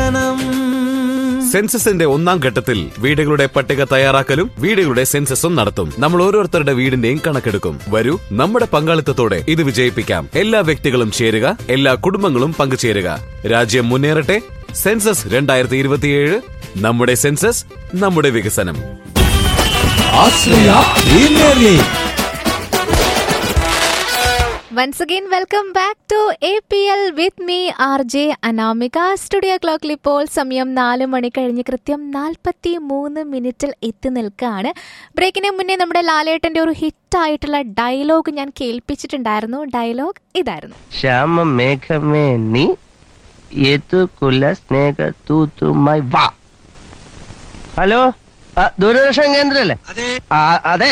വികസനം സെൻസസിന്റെ ഒന്നാം ഘട്ടത്തിൽ വീടുകളുടെ പട്ടിക തയ്യാറാക്കലും വീടുകളുടെ സെൻസസും നടത്തും നമ്മൾ ഓരോരുത്തരുടെ വീടിന്റെയും കണക്കെടുക്കും വരൂ നമ്മുടെ പങ്കാളിത്തത്തോടെ ഇത് വിജയിപ്പിക്കാം എല്ലാ വ്യക്തികളും ചേരുക എല്ലാ കുടുംബങ്ങളും പങ്കുചേരുക രാജ്യം മുന്നേറട്ടെ സെൻസസ് രണ്ടായിരത്തി ഇരുപത്തിയേഴ് നമ്മുടെ സെൻസസ് നമ്മുടെ വികസനം Ashraya premier league Once again, welcome back to APL with me, RJ Anamika studio ക്ലോക്കിൽ ഇപ്പോൾ സമയം നാല് മണി കഴിഞ്ഞ് കൃത്യം നാൽപ്പത്തി മൂന്ന് മിനിറ്റിൽ എത്തി നിൽക്കുകയാണ് ബ്രേക്കിന് മുന്നേ നമ്മുടെ ലാലേട്ടന്റെ ഒരു ഹിറ്റായിട്ടുള്ള ഡയലോഗ് ഞാൻ കേൾപ്പിച്ചിട്ടുണ്ടായിരുന്നു ഡയലോഗ് ഇതായിരുന്നു ശ്യാമ മേഘമേ നീ ഏതു കുല സ്നേഹ തൂത്തുമായി വാ ഹലോ ആ, ദൂരദർശൻ കേന്ദ്രല്ലേ ആ, അതെ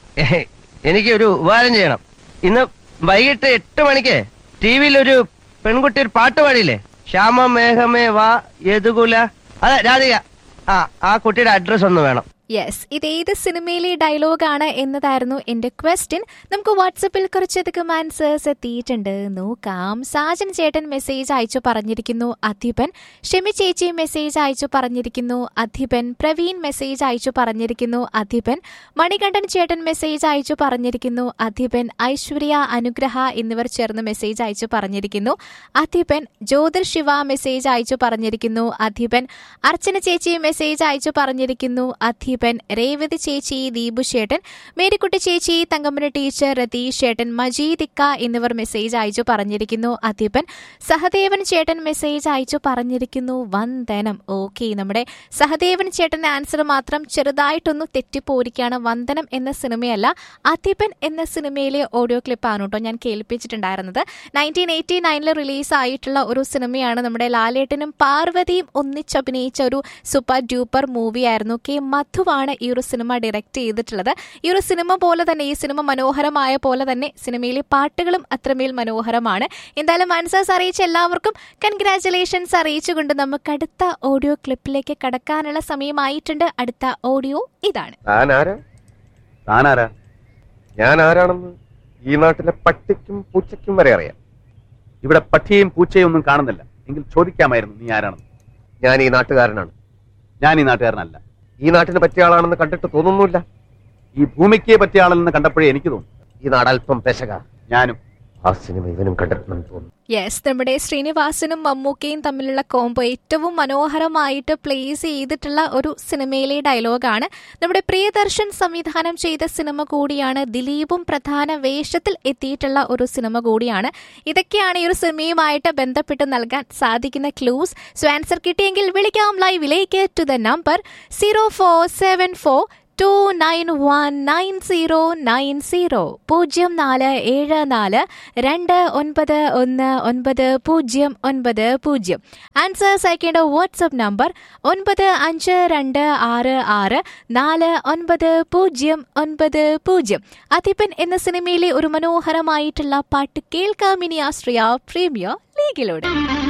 എനിക്ക് ഒരു ഉപകാരം ചെയ്യണം ഇന്ന് വൈകിട്ട് എട്ട് മണിക്ക് ടി വിയിൽ ഒരു പെൺകുട്ടി ഒരു പാട്ട് പാടിയില്ലേ ശ്യാമ മേഘമേ വാ യദുകുല അതെ രാധിക ആ ആ കുട്ടിയുടെ അഡ്രസ് ഒന്ന് വേണം യെസ് ഇത് ഏത് സിനിമയിലെ ഡയലോഗാണ് എന്നതായിരുന്നു എന്റെ ക്വസ്റ്റ്യൻ നമുക്ക് വാട്സപ്പിൽ കുറച്ചധികം ആൻസേഴ്സ് എത്തിയിട്ടുണ്ട് നോക്കാം സാജൻ ചേട്ടൻ മെസ്സേജ് അയച്ചു പറഞ്ഞിരിക്കുന്നു അധിപൻ ഷെമി ചേച്ചി മെസ്സേജ് അയച്ചു പറഞ്ഞിരിക്കുന്നു അധിപൻ പ്രവീൺ മെസ്സേജ് അയച്ചു പറഞ്ഞിരിക്കുന്നു അധിപൻ മണികണ്ഠൻ ചേട്ടൻ മെസ്സേജ് അയച്ചു പറഞ്ഞിരിക്കുന്നു അധിപൻ ഐശ്വര്യ അനുഗ്രഹ എന്നിവർ ചേർന്ന് മെസ്സേജ് അയച്ചു പറഞ്ഞിരിക്കുന്നു അധിപൻ ജ്യോതിർ ശിവ മെസ്സേജ് അയച്ചു പറഞ്ഞിരിക്കുന്നു അധിപൻ അർച്ചന ചേച്ചി മെസ്സേജ് അയച്ചു പറഞ്ഞിരിക്കുന്നു അധിപൻ രേവതി ചേച്ചി ദീപു ചേട്ടൻ മേരിക്കുട്ടി ചേച്ചി തങ്കമ്മന ടീച്ചർ രതീഷ് ചേട്ടൻ മജീദിക്ക എന്നിവർ മെസ്സേജ് അയച്ചു പറഞ്ഞിരിക്കുന്നു അധിപൻ സഹദേവൻ ചേട്ടൻ മെസ്സേജ് അയച്ചു പറഞ്ഞിരിക്കുന്നു വന്ദനം ഓക്കെ നമ്മുടെ സഹദേവൻ ചേട്ടന്റെ ആൻസർ മാത്രം ചെറുതായിട്ടൊന്ന് തെറ്റിപ്പോയിരിക്കുകയാണ് വന്ദനം എന്ന സിനിമയല്ല അധിപൻ എന്ന സിനിമയിലെ ഓഡിയോ ക്ലിപ്പാണ് കേട്ടോ ഞാൻ കേൾപ്പിച്ചിട്ടുണ്ടായിരുന്നത് നയൻറ്റീൻ എയ്റ്റി നയനിൽ റിലീസ് ആയിട്ടുള്ള ഒരു സിനിമയാണ് നമ്മുടെ ലാലേട്ടനും പാർവതിയും ഒന്നിച്ചഭിനയിച്ച ഒരു സൂപ്പർ ഡ്യൂപ്പർ മൂവിയായിരുന്നു കെ മധുവാണ് ഈ ഒരു സിനിമ ഡയറക്റ്റ് ചെയ്തിട്ടുള്ളത് ഈ ഒരു സിനിമ പോലെ തന്നെ ഈ സിനിമ മനോഹരമായ പോലെ തന്നെ സിനിമയിലെ പാട്ടുകളും അത്രമേൽ മനോഹരമാണ് എന്തായാലും ആൻസേഴ്സ് അറിയിച്ച എല്ലാവർക്കും കൺഗ്രാറ്റുലേഷൻസ് അറിയിച്ചുകൊണ്ട് നമുക്ക് അടുത്ത ഓഡിയോ ക്ലിപ്പിലേക്ക് കടക്കാനുള്ള സമയമായിട്ടുണ്ട് അടുത്ത ഓഡിയോ ഇതാണ് താനാരാ താനാരാ ഞാൻ ആരാണെന്ന് ഈ നാട്ടിലെ പട്ടിക്കും പൂച്ചയ്ക്കും വരെ അറിയാം ഇവിടെ പട്ടിയെയും പൂച്ചയും ഒന്നും കാണുന്നില്ല എങ്കിൽ ചോദിക്കാമായിരുന്നു നീ ആരാണെന്ന് ഞാൻ ഈ നാട്ടുകാരനാണ് ഞാൻ ഈ നാട്ടുകാരനല്ല ഈ നാട്ടിന് പറ്റിയ ആളാണെന്ന് കണ്ടിട്ട് തോന്നുന്നില്ല ഈ ഭൂമിക്ക് പറ്റിയ ആളെന്ന് കണ്ടപ്പോഴേ എനിക്ക് തോന്നി ഈ നാട് അല്പം പെശക ഞാനും ആ സിനിമ ഇവനും കണ്ടിട്ടുണ്ടെന്ന് തോന്നുന്നു യെസ് നമ്മുടെ ശ്രീനിവാസനും മമ്മൂക്കയും തമ്മിലുള്ള കോംബോ ഏറ്റവും മനോഹരമായിട്ട് പ്ലേസ് ചെയ്തിട്ടുള്ള ഒരു സിനിമയിലെ ഡയലോഗാണ് നമ്മുടെ പ്രിയദർശൻ സംവിധാനം ചെയ്ത സിനിമ കൂടിയാണ് ദിലീപും പ്രധാന വേഷത്തിൽ എത്തിയിട്ടുള്ള ഒരു സിനിമ കൂടിയാണ് ഇതൊക്കെയാണ് ഈ ഒരു സിനിമയുമായിട്ട് ബന്ധപ്പെട്ട് നൽകാൻ സാധിക്കുന്ന ക്ലൂസ് സോ ആൻസർ കിട്ടിയെങ്കിൽ വിളിക്കാം ലൈവിലേക്ക് to the number zero four seven four two nine one nine zero nine zero പൂജ്യം നാല് ഏഴ് നാല് രണ്ട് ഒൻപത് ഒന്ന് ഒൻപത് പൂജ്യം ഒൻപത് പൂജ്യം ആൻസേഴ്സ് അയക്കേണ്ട വാട്സപ്പ് നമ്പർ ഒൻപത് അഞ്ച് രണ്ട് ആറ് ആറ് നാല് ഒൻപത് പൂജ്യം ഒൻപത് പൂജ്യം അതിപ്പൻ എന്ന സിനിമയിലെ ഒരു മനോഹരമായിട്ടുള്ള പാട്ട് കേൾക്കാം ഇനി ആശ്രയ പ്രീമിയർ ലീഗിലൂടെ